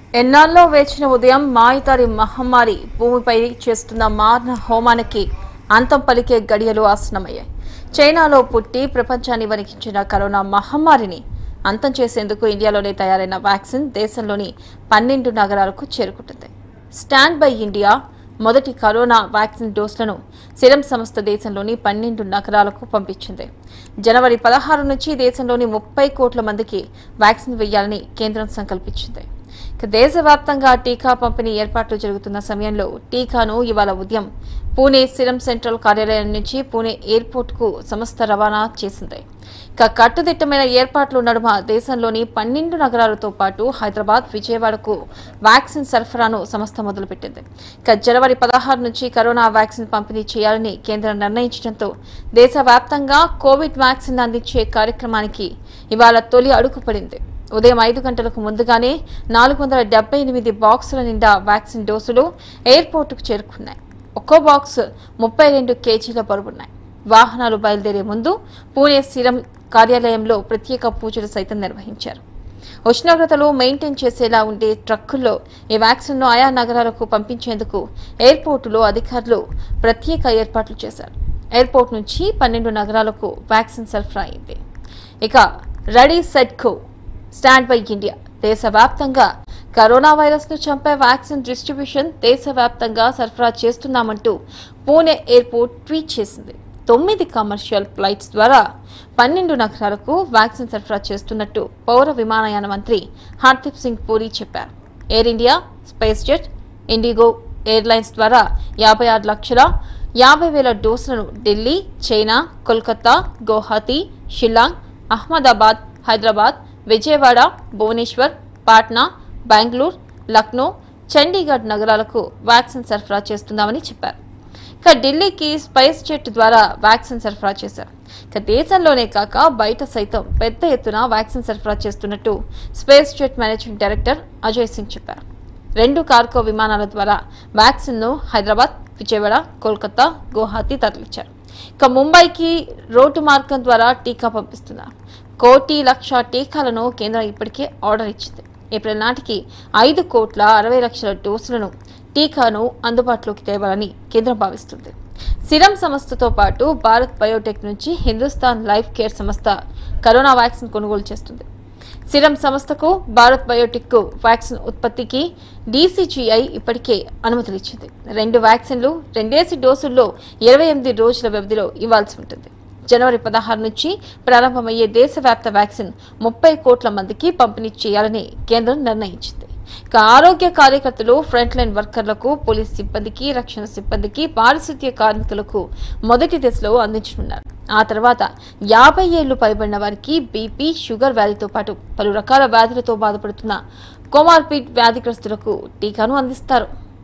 ఎన్నాళ్ళలో వేచిన ఉదయం మాయితారి మహమ్మారి భూమిపై చేస్తున్న మారణ హోమానికి అంతం పలికే గడియలు ఆసనమయ్యాయి చైనాలో పుట్టి ప్రపంచాన్ని వణికించిన కరోనా మహమ్మారిని అంతం చేసేందుకు ఇండియాలోనే తయారైన వ్యాక్సిన్ దేశంలోని పన్నెండు నగరాలకు చేరుకుంటుంది స్టాండ్ బై ఇండియా మొదటి కరోనా వ్యాక్సిన్ డోసులను సిరం సంస్థ దేశంలోని పన్నెండు నగరాలకు పంపించింది జనవరి పదహారు నుంచి దేశంలోని ముప్పై కోట్ల మందికి వ్యాక్సిన్ వేయాలని కేంద్రం సంకల్పించింది ఇక దేశవ్యాప్తంగా టీకా పంపిణీ ఏర్పాట్లు జరుగుతున్న సమయంలో టీకాను ఇవాళ ఉదయం పూణే సిరం సెంట్రల్ కార్యాలయం నుంచి పూణే ఎయిర్పోర్ట్ కు సంస్థ రవాణా చేసింది ఇక కట్టుదిట్టమైన ఏర్పాట్ల నడుమ దేశంలోని పన్నెండు నగరాలతో పాటు హైదరాబాద్ విజయవాడకు వ్యాక్సిన్ సరఫరాను సంస్థ మొదలుపెట్టింది ఇక జనవరి పదహారు నుంచి కరోనా వ్యాక్సిన్ పంపిణీ చేయాలని కేంద్రం నిర్ణయించడంతో దేశవ్యాప్తంగా కోవిడ్ వ్యాక్సిన్ అందించే కార్యక్రమానికి ఇవాళ తొలి అడుగు పడింది ఉదయం ఐదు గంటలకు ముందుగానే నాలుగు వందల డెబ్బై ఎనిమిది బాక్సుల నిండా వ్యాక్సిన్ డోసులు ఎయిర్పోర్టుకు చేరుకున్నాయి ఒక్కో బాక్స్ ముప్పై రెండు కేజీల బరువున్నాయి వాహనాలు బయలుదేరే ముందు పూణే సీరం కార్యాలయంలో ప్రత్యేక పూజలు సైతం నిర్వహించారు ఉష్ణోగ్రతలు మెయింటైన్ చేసేలా ఉండే ట్రక్కుల్లో ఈ వ్యాక్సిన్ను ఆయా నగరాలకు పంపించేందుకు ఎయిర్పోర్టులో అధికారులు ప్రత్యేక ఏర్పాట్లు చేశారు ఎయిర్పోర్ట్ నుంచి పన్నెండు నగరాలకు వ్యాక్సిన్ సరఫరా అయింది ఇక ready set go stand by India దేశవ్యాప్తంగా కరోనా వైరస్ ను చంపే వ్యాక్సిన్ డిస్ట్రిబ్యూషన్ దేశవ్యాప్తంగా సరఫరా చేస్తున్నామంటూ పూణే ఎయిర్పోర్ట్ ట్వీట్ చేసింది తొమ్మిది కమర్షియల్ ఫ్లైట్స్ ద్వారా పన్నెండు నగరాలకు వ్యాక్సిన్ సరఫరా చేస్తున్నట్టు పౌర విమానయాన మంత్రి హర్దీప్ సింగ్ పూరి చెప్పారు ఎయిర్ ఇండియా స్పేస్ జెట్ ఇండిగో ఎయిర్లైన్స్ ద్వారా యాభై ఆరు లక్షల యాభై వేల డోసులను ఢిల్లీ చైనా కోల్కతా గౌహతి షిల్లాంగ్ అహ్మదాబాద్ హైదరాబాద్ విజయవాడ భువనేశ్వర్ పాట్నా బెంగళూరు లక్నో చండీగఢ్ నగరాలకు వ్యాక్సిన్ సరఫరా చేస్తున్నామని చెప్పారు ఇక ఢిల్లీకి స్పైస్ జెట్ ద్వారా వ్యాక్సిన్ సరఫరా చేశారు ఇక దేశంలోనే కాక బయట సైతం పెద్ద ఎత్తున వ్యాక్సిన్ సరఫరా చేస్తున్నట్టు SpiceJet managing director Ajay Singh చెప్పారు రెండు కార్గో విమానాల ద్వారా వ్యాక్సిన్ ను హైదరాబాద్ విజయవాడ కోల్కతా గువాహతి తరలించారు ఇక ముంబైకి రోడ్డు మార్గం ద్వారా టీకా పంపిస్తున్నారు కోటి లక్ష టీకాలను కేంద్రం ఇప్పటికే ఆర్డర్ ఇచ్చింది ఏప్రిల్ నాటికి ఐదు కోట్ల అరవై లక్షల డోసులను టీకాను అందుబాటులోకి తేవాలని కేంద్రం భావిస్తుంది సిరం సంస్థతో పాటు భారత్ బయోటెక్ నుంచి హిందుస్థాన్ లైఫ్ కేర్ సంస్థ కరోనా వ్యాక్సిన్ కొనుగోలు చేస్తుంది సిరం సంస్థకు భారత్ బయోటెక్ వ్యాక్సిన్ ఉత్పత్తికి డీసీజీఐ ఇప్పటికే అనుమతులిచ్చింది రెండు వ్యాక్సిన్లు రెండేసి డోసుల్లో ఇరవై ఎనిమిది రోజుల వ్యవధిలో ఇవ్వాల్సి ఉంటుంది జనవరి పదహారు నుంచి ప్రారంభమయ్యే దేశవ్యాప్త వ్యాక్సిన్ ముప్పై కోట్ల మందికి పంపిణీ చేయాలని కేంద్రం నిర్ణయించింది ఇక ఆరోగ్య కార్యకర్తలు ఫ్రంట్ లైన్ వర్కర్లకు పోలీస్ సిబ్బందికి రక్షణ సిబ్బందికి పారిశుద్ధ్య కార్మికులకు మొదటి దశలో అందించనున్నారు ఆ తర్వాత యాభై ఏళ్లు పైబడిన వారికి బీపీ షుగర్ వ్యాధితో పాటు పలు రకాల వ్యాధులతో బాధపడుతున్న కోమార్పిడ్ వ్యాధిగ్రస్తులకు టీకాను అందిస్తారు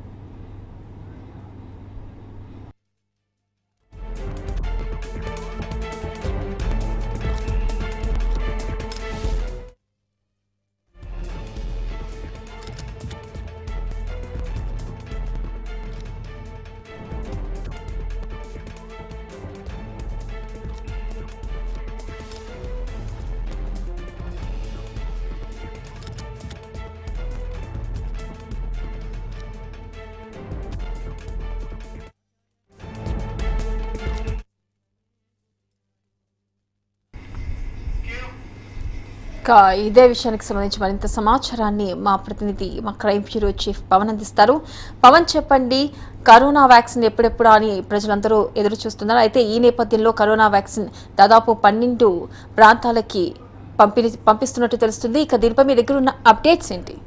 ఇక ఇదే విషయానికి సంబంధించి మరింత సమాచారాన్ని మా ప్రతినిధి మా క్రైమ్ బ్యూరో చీఫ్ పవన్ అందిస్తారు పవన్ చెప్పండి కరోనా వ్యాక్సిన్ ఎప్పుడెప్పుడు అని ప్రజలందరూ ఎదురు చూస్తున్నారు అయితే ఈ నేపథ్యంలో కరోనా వ్యాక్సిన్ దాదాపు పన్నెండు ప్రాంతాలకి పంపిణీ పంపిస్తున్నట్టు తెలుస్తుంది ఇక దీనిపై మీ దగ్గర ఉన్న అప్డేట్స్ ఏంటి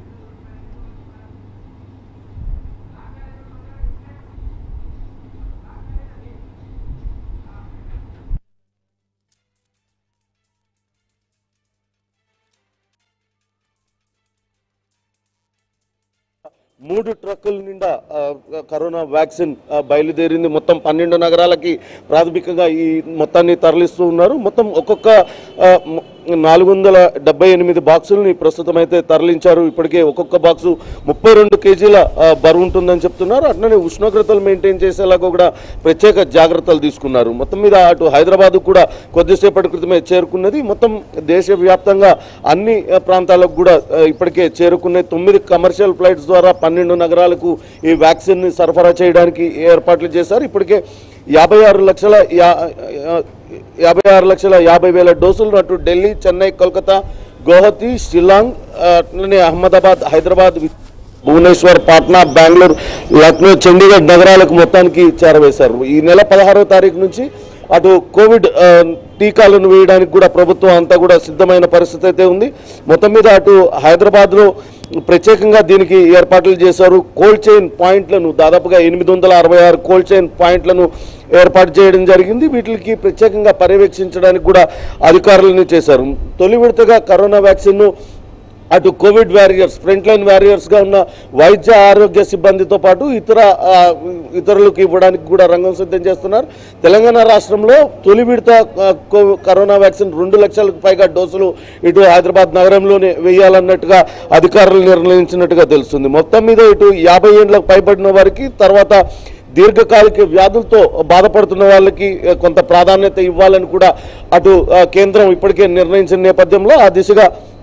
మూడు ట్రక్కుల నిండా ఆ, కరోనా వ్యాక్సిన్ ఆ, బయలుదేరింది మొత్తం పన్నెండు నగరాలకి ప్రాథమికంగా ఈ మొత్తాన్ని తరలిస్తూ ఉన్నారు మొత్తం ఒక్కొక్క ఆ, మ- నాలుగు వందల డెబ్బై ఎనిమిది బాక్సులని ప్రస్తుతం అయితే తరలించారు ఇప్పటికే ఒక్కొక్క బాక్సు ముప్పై రెండు కేజీల ఆ, బరువు ఉంటుందని చెప్తున్నారు అట్లనే ఉష్ణోగ్రతలు మెయింటైన్ చేసేలాగా కూడా ప్రత్యేక జాగ్రత్తలు తీసుకున్నారు మొత్తం మీద అటు హైదరాబాద్ కూడా కొద్దిసేపటి క్రితమే చేరుకున్నది మొత్తం దేశవ్యాప్తంగా అన్ని ఆ, ప్రాంతాలకు కూడా ఆ, ఇప్పటికే చేరుకునే తొమ్మిది కమర్షియల్ ఫ్లైట్స్ ద్వారా పన్నెండు నగరాలకు ఈ వ్యాక్సిన్ ని సరఫరా చేయడానికి ఏర్పాట్లు చేశారు ఇప్పటికే యాభై ఆరు లక్షల యా- యా- యాభై ఆరు లక్షల యాభై వేల డోసులు అటు ఢిల్లీ చెన్నై కోల్కతా గౌహతి షిల్లాంగ్ ఆ, అట్లనే అహ్మదాబాద్ హైదరాబాద్ వి- భువనేశ్వర్ పాట్నా బెంగళూరు లక్నో చండీగఢ్ నగరాలకు మొత్తానికి చేరవేశారు ఈ నెల పదహారవ తారీఖు నుంచి అటు కోవిడ్ ఆ, టీకాలను వేయడానికి కూడా ప్రభుత్వం అంతా కూడా సిద్ధమైన పరిస్థితి అయితే ఉంది మొత్తం మీద అటు హైదరాబాద్లో ప్రత్యేకంగా దీనికి ఏర్పాట్లు చేశారు కోల్డ్ చైన్ పాయింట్లను దాదాపుగా ఎనిమిది వందల అరవై ఆరు కోల్డ్ చైన్ పాయింట్లను ఏర్పాటు చేయడం జరిగింది వీటికి ప్రత్యేకంగా పర్యవేక్షించడానికి కూడా అధికారులను చేశారు తొలి విడతగా కరోనా వ్యాక్సిన్ను అటు కోవిడ్ వారియర్స్ ఫ్రంట్ లైన్ వారియర్స్గా ఉన్న వైద్య ఆరోగ్య సిబ్బందితో పాటు ఇతర ఆ, ఇతరులకు ఇవ్వడానికి కూడా రంగం సిద్ధం చేస్తున్నారు తెలంగాణ రాష్ట్రంలో తొలి విడత ఆ, కో- కరోనా వ్యాక్సిన్ రెండు లక్షలకు పైగా డోసులు ఇటు హైదరాబాద్ నగరంలోనే వేయాలన్నట్టుగా అధికారులు నిర్ణయించినట్టుగా తెలుస్తుంది మొత్తం మీద ఇటు యాభై ఏళ్ళకు పైబడిన వారికి తర్వాత దీర్ఘకాలిక వ్యాధులతో బాధపడుతున్న వాళ్ళకి ఆ, కొంత ప్రాధాన్యత ఇవ్వాలని కూడా అటు ఆ, కేంద్రం ఇప్పటికే నిర్ణయించిన నేపథ్యంలో ఆ దిశగా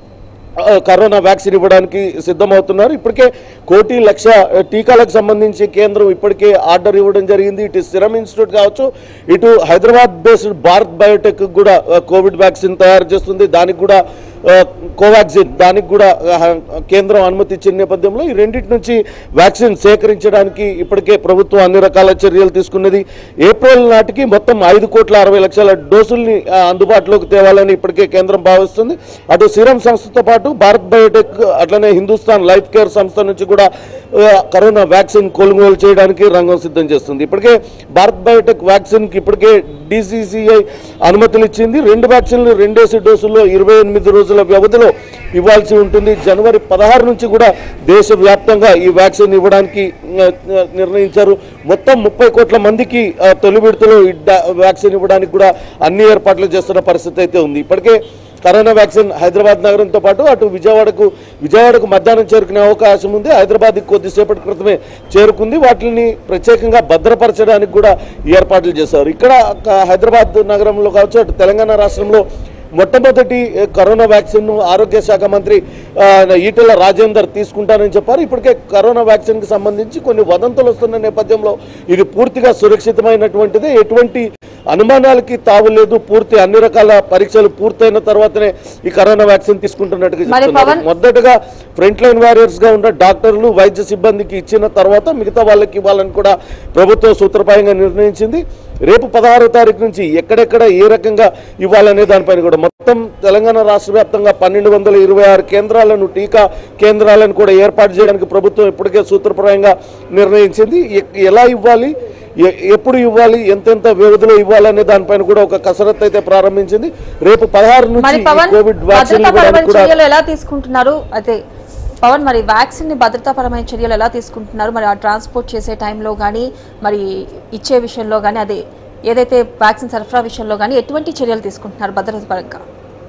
ఆ, కరోనా వ్యాక్సిన్ ఇవ్వడానికి సిద్ధమవుతున్నారు ఇప్పటికే కోటి లక్ష ఆ, టీకాలకు సంబంధించి కేంద్రం ఇప్పటికే ఆర్డర్ ఇవ్వడం జరిగింది ఇటు సిరమ్ ఇన్స్టిట్యూట్ కావచ్చు ఇటు హైదరాబాద్ బేస్డ్ భారత్ బయోటెక్ కూడా ఆ, కోవిడ్ వ్యాక్సిన్ తయారు చేస్తుంది దానికి కూడా ఆ, కోవాక్సిన్ దానికి కూడా ఆ, కేంద్రం అనుమతి ఇచ్చిన నేపథ్యంలో ఈ రెండింటి నుంచి వ్యాక్సిన్ సేకరించడానికి ఇప్పటికే ప్రభుత్వం అన్ని రకాల చర్యలు తీసుకున్నది ఏప్రిల్ నాటికి మొత్తం ఐదు కోట్ల అరవై లక్షల డోసుల్ని ఆ, అందుబాటులోకి తేవాలని ఇప్పటికే కేంద్రం భావిస్తుంది అటు సీరం సంస్థతో పాటు భారత్ బయోటెక్ అట్లనే హిందుస్థాన్ లైఫ్ కేర్ సంస్థ నుంచి కూడా ఆ, కరోనా వ్యాక్సిన్ కొనుగోలు చేయడానికి రంగం సిద్ధం చేస్తుంది ఇప్పటికే భారత్ బయోటెక్ వ్యాక్సిన్కి ఇప్పటికే డిసిసిఐ అనుమతులు ఇచ్చింది రెండు వ్యాక్సిన్లు రెండేసి డోసుల్లో ఇరవై ఎనిమిది రోజుల వ్యవధిలో ఇవ్వాల్సి ఉంటుంది జనవరి పదహారు నుంచి కూడా దేశవ్యాప్తంగా ఈ వ్యాక్సిన్ ఇవ్వడానికి ఆ, ఆ, నిర్ణయించారు మొత్తం ముప్పై కోట్ల మందికి ఆ, తొలి విడతలో ఈ డా- వ్యాక్సిన్ ఇవ్వడానికి కూడా అన్ని ఏర్పాట్లు చేస్తున్న పరిస్థితి అయితే ఉంది ఇప్పటికే కరోనా వ్యాక్సిన్ హైదరాబాద్ నగరంతో పాటు అటు విజయవాడకు విజయవాడకు మధ్యాహ్నం చేరుకునే అవకాశం ఉంది హైదరాబాద్ కొద్దిసేపటి క్రితమే చేరుకుంది వాటిని ప్రత్యేకంగా భద్రపరచడానికి కూడా ఏర్పాట్లు చేశారు ఇక్కడ క- హైదరాబాద్ నగరంలో కావచ్చు అటు తెలంగాణ రాష్ట్రంలో మొట్టమొదటి ఏ, కరోనా వ్యాక్సిన్ ఆరోగ్య శాఖ మంత్రి ఆ, ఈటెల రాజేందర్ తీసుకుంటారని చెప్పారు ఇప్పటికే కరోనా వ్యాక్సిన్కి సంబంధించి కొన్ని వదంతులు వస్తున్న నేపథ్యంలో ఇది పూర్తిగా సురక్షితమైనటువంటిది ఎటువంటి అనుమానాలకి తావు లేదు పూర్తి అన్ని రకాల పరీక్షలు పూర్తయిన తర్వాతనే ఈ కరోనా వ్యాక్సిన్ తీసుకుంటున్నట్టుగా మరి చెప్తున్నారు పవన్- మొదటగా ఫ్రంట్ లైన్ వారియర్స్ గా ఉన్న డాక్టర్లు వైద్య సిబ్బందికి ఇచ్చిన తర్వాత మిగతా వాళ్ళకి ఇవ్వాలని కూడా ప్రభుత్వం సూత్రప్రాయంగా నిర్ణయించింది రేపు పదహారో తారీఖు నుంచి ఎక్కడెక్కడ ఏ రకంగా ఇవ్వాలనే దానిపైన కూడా మొత్తం తెలంగాణ రాష్ట్ర వ్యాప్తంగా పన్నెండు వందల ఇరవై ఆరు కేంద్రాలను టీకా కేంద్రాలను కూడా ఏర్పాటు చేయడానికి ప్రభుత్వం ఇప్పటికే సూత్రప్రాయంగా నిర్ణయించింది ఎ- ఎలా ఇవ్వాలి ఎ- ఎప్పుడు ఇవ్వాలి ఎంతెంత వ్యవధిలో ఇవ్వాలనే దానిపైన కూడా ఒక కసరత్తు అయితే ప్రారంభించింది రేపు పదహారు నుంచి మరి ఈ పవన్ కోవిడ్ వ్యాక్సిన్ భద్రతాపరమైన ఇవ్వడానికి కూడా చర్యలు ఎలా తీసుకుంటున్నారు అదే పవన్ మరి వ్యాక్సిన్ ని భద్రతాపరమైన చర్యలు ఎలా తీసుకుంటున్నారు మరి ఆ ట్రాన్స్పోర్ట్ చేసే టైంలో కానీ మరి ఇచ్చే విషయంలో కానీ అదే ఏదైతే వ్యాక్సిన్ సరఫరా విషయంలో కానీ ఎటువంటి చర్యలు తీసుకుంటున్నారు భద్రత పరంగా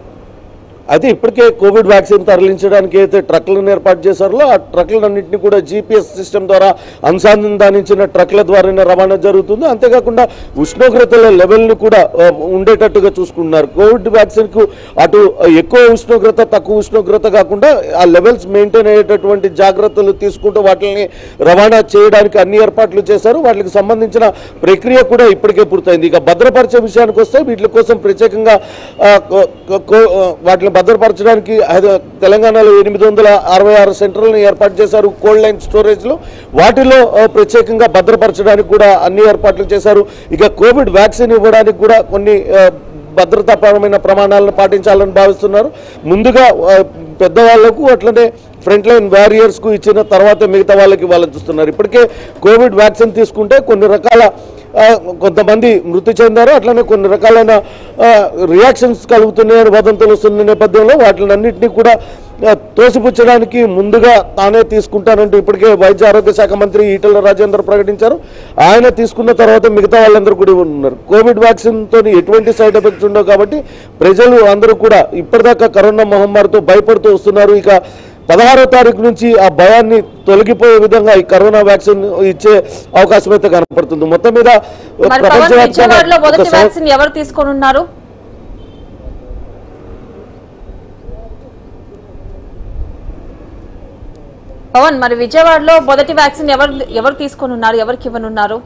అయితే ఇప్పటికే కోవిడ్ వ్యాక్సిన్ తరలించడానికి అయితే ట్రక్లను ఏర్పాటు చేశారో ఆ ట్రక్లన్నింటినీ కూడా జీపీఎస్ సిస్టమ్ ద్వారా అనుసంధానించిన ట్రక్ల ద్వారానే రవాణా జరుగుతుంది అంతేకాకుండా ఉష్ణోగ్రతల లెవెల్ని కూడా ఆ, ఉండేటట్టుగా చూసుకుంటున్నారు కోవిడ్ వ్యాక్సిన్కు అటు ఎక్కువ ఉష్ణోగ్రత తక్కువ ఉష్ణోగ్రత కాకుండా ఆ లెవెల్స్ మెయింటైన్ అయ్యేటటువంటి జాగ్రత్తలు తీసుకుంటూ వాటిని రవాణా చేయడానికి అన్ని ఏర్పాట్లు చేశారు వాటికి సంబంధించిన ప్రక్రియ కూడా ఇప్పటికే పూర్తయింది ఇక భద్రపరిచే విషయానికి వస్తే వీటి కోసం ప్రత్యేకంగా ఆ, కో- కో- కో- ఆ, వాటిని భద్రపరచడానికి హైద- తెలంగాణలో ఎనిమిది వందల అరవై ఆరు సెంటర్లను ఏర్పాటు చేశారు కోల్డ్ లైన్ స్టోరేజ్లో వాటిలో ఆ, ప్రత్యేకంగా భద్రపరచడానికి కూడా అన్ని ఏర్పాట్లు చేశారు ఇక కోవిడ్ వ్యాక్సిన్ ఇవ్వడానికి కూడా కొన్ని ఆ, భద్రతాపరమైన ప్రమాణాలను పాటించాలని భావిస్తున్నారు ముందుగా ఆ, పెద్దవాళ్లకు అట్లనే ఫ్రంట్ లైన్ వారియర్స్కు ఇచ్చిన తర్వాత మిగతా వాళ్ళకి ఇవ్వాలని చూస్తున్నారు ఇప్పటికే కోవిడ్ వ్యాక్సిన్ తీసుకుంటే కొన్ని రకాల ఆ, కొంతమంది మృతి చెందారు అట్లనే కొన్ని రకాలైన ఆ, రియాక్షన్స్ కలుగుతున్నాయని వదంతులు వస్తున్న నేపథ్యంలో వాటినన్నింటినీ కూడా ఆ, తోసిపుచ్చడానికి ముందుగా తానే తీసుకుంటానంటూ ఇప్పటికే వైద్య ఆరోగ్య శాఖ మంత్రి ఈటల రాజేందర్ ప్రకటించారు ఆయన తీసుకున్న తర్వాత మిగతా వాళ్ళందరూ కూడా ఉన్నారు కోవిడ్ వ్యాక్సిన్ తోని ఎటువంటి సైడ్ ఎఫెక్ట్స్ ఉండవు కాబట్టి ప్రజలు అందరూ కూడా ఇప్పటిదాకా కరోనా మహమ్మారితో భయపడుతూ వస్తున్నారు ఇక పదహారో తారీఖు నుంచి ఆ భయాన్ని తొలగిపోయే విధంగా ఈ కరోనా వ్యాక్సిన్ ఇచ్చే అవకాశం అయితే కనపడుతుంది మొత్తం మీద మరి పవన్ ప్రపంచవ్యాప్తంగా విజయవాడలో ఒక మొదటి సం- వ్యాక్సిన్ ఎవరు తీసుకొని ఉన్నారు పవన్ మరి విజయవాడలో మొదటి వ్యాక్సిన్ ఎవరు ఎవరు తీసుకొని ఉన్నారు ఎవరికి ఇవ్వనున్నారు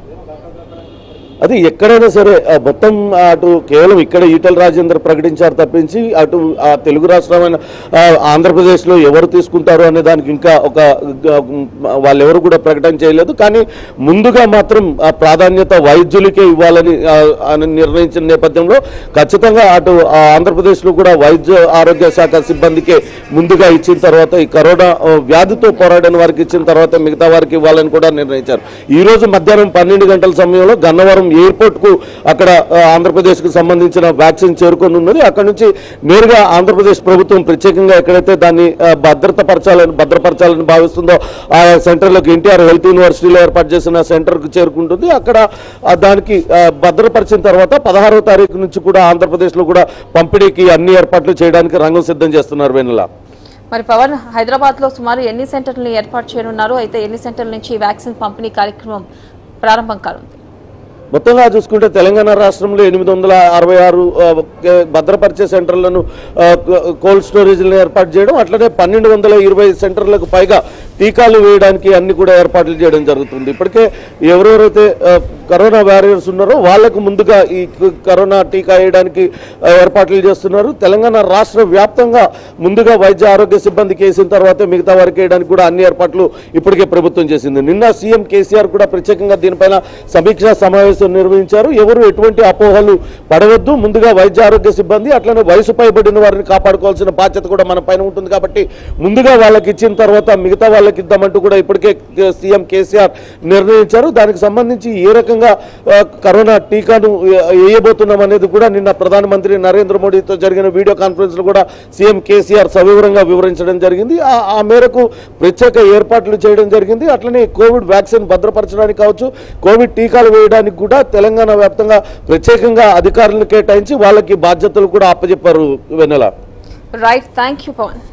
అది ఎక్కడైనా సరే ఆ మొత్తం అటు కేవలం ఇక్కడ ఈటల రాజేందర్ ప్రకటించారు తప్పించి అటు ఆ తెలుగు రాష్ట్రమైన ఆ, ఆంధ్రప్రదేశ్లో ఎవరు తీసుకుంటారు అనే దానికి ఇంకా ఒక గ- వాళ్ళెవరు కూడా ప్రకటన చేయలేదు కానీ ముందుగా మాత్రం ఆ ప్రాధాన్యత వైద్యులకే ఇవ్వాలని ఆ, అని నిర్ణయించిన నేపథ్యంలో ఖచ్చితంగా అటు ఆ, ఆంధ్రప్రదేశ్లో కూడా వైద్య ఆరోగ్య శాఖ సిబ్బందికే ముందుగా ఇచ్చిన తర్వాత ఈ కరోనా ఆ, వ్యాధితో పోరాడిన వారికి ఇచ్చిన తర్వాత మిగతా వారికి ఇవ్వాలని కూడా నిర్ణయించారు ఈ రోజు మధ్యాహ్నం పన్నెండు గంటల సమయంలో గన్నవరం ఎయిర్పోర్ట్ కు అక్కడ ఆ, ఆంధ్రప్రదేశ్ కు సంబంధించిన వ్యాక్సిన్ చేరుకొని ఉన్నది అక్కడ నుంచి నేరుగా ఆంధ్రప్రదేశ్ ప్రభుత్వం ప్రత్యేకంగా ఎక్కడైతే దాన్ని ఆ, భద్రతపరచాలని భద్రపరచాలని భావిస్తుందో ఆ సెంటర్లకు ఎన్టీఆర్ హెల్త్ యూనివర్సిటీలో ఏర్పాటు చేసిన సెంటర్కు చేరుకుంటుంది అక్కడ ఆ, దానికి ఆ, భద్రపరిచిన తర్వాత పదహారో తారీఖు నుంచి కూడా ఆంధ్రప్రదేశ్లో కూడా పంపిణీకి అన్ని ఏర్పాట్లు చేయడానికి రంగం సిద్ధం చేస్తున్నారు వెన్నెల మరి పవన్ హైదరాబాద్ లో సుమారు ఎన్ని సెంటర్లను ఏర్పాటు చేయనున్నారు అయితే ఎన్ని సెంటర్ల నుంచి ఈ వ్యాక్సిన్ పంపిణీ కార్యక్రమం ప్రారంభం కానుంది మొత్తంగా చూసుకుంటే తెలంగాణ రాష్ట్రంలో ఎనిమిది వందల అరవై ఆరు ఆ, కే- భద్రపరిచే సెంటర్లను ఆ, కో- కోల్డ్ స్టోరేజ్లను ఏర్పాటు చేయడం అట్లనే పన్నెండు వందల ఇరవై సెంటర్లకు పైగా టీకాలు వేయడానికి అన్ని కూడా ఏర్పాట్లు చేయడం జరుగుతుంది ఇప్పటికే ఎవరెవరైతే ఆ, కరోనా వారియర్స్ ఉన్నారో వాళ్లకు ముందుగా ఈ క- కరోనా టీకా వేయడానికి ఆ, ఏర్పాట్లు చేస్తున్నారు తెలంగాణ రాష్ట్ర వ్యాప్తంగా ముందుగా వైద్య ఆరోగ్య సిబ్బందికి వేసిన తర్వాత మిగతా వారికి వేయడానికి కూడా అన్ని ఏర్పాట్లు ఇప్పటికే ప్రభుత్వం చేసింది నిన్న సీఎం కేసీఆర్ కూడా ప్రత్యేకంగా దీనిపైన సమీక్షా సమావేశం నిర్వహించారు ఎవరు ఎటువంటి అపోహలు పడవద్దు ముందుగా వైద్య ఆరోగ్య సిబ్బంది అట్లనే వయసు పైబడిన వారిని కాపాడుకోవాల్సిన బాధ్యత కూడా మన పైన ఉంటుంది కాబట్టి ముందుగా వాళ్ళకి ఇచ్చిన తర్వాత మిగతా వాళ్ళకి ఇద్దామంటూ కూడా ఇప్పటికే సీఎం కేసీఆర్ నిర్ణయించారు దానికి సంబంధించి ఏ రకంగా ఆ, కరోనా టీకాను ఏ- వేయబోతున్నాం అనేది కూడా నిన్న ప్రధానమంత్రి నరేంద్ర మోడీతో జరిగిన వీడియో కాన్ఫరెన్స్ లో కూడా సీఎం కేసీఆర్ సవివరంగా వివరించడం జరిగింది ఆ- ఆ మేరకు ప్రత్యేక ఏర్పాట్లు చేయడం జరిగింది అట్లనే కోవిడ్ వ్యాక్సిన్ భద్రపరచడానికి కావచ్చు కోవిడ్ టీకాలు వేయడానికి కూడా తెలంగాణ వ్యాప్తంగా ప్రత్యేకంగా అధికారులను కేటాయించి వాళ్ళకి బాధ్యతలు కూడా అప్పచెప్పారు Vennela right thank you Pawan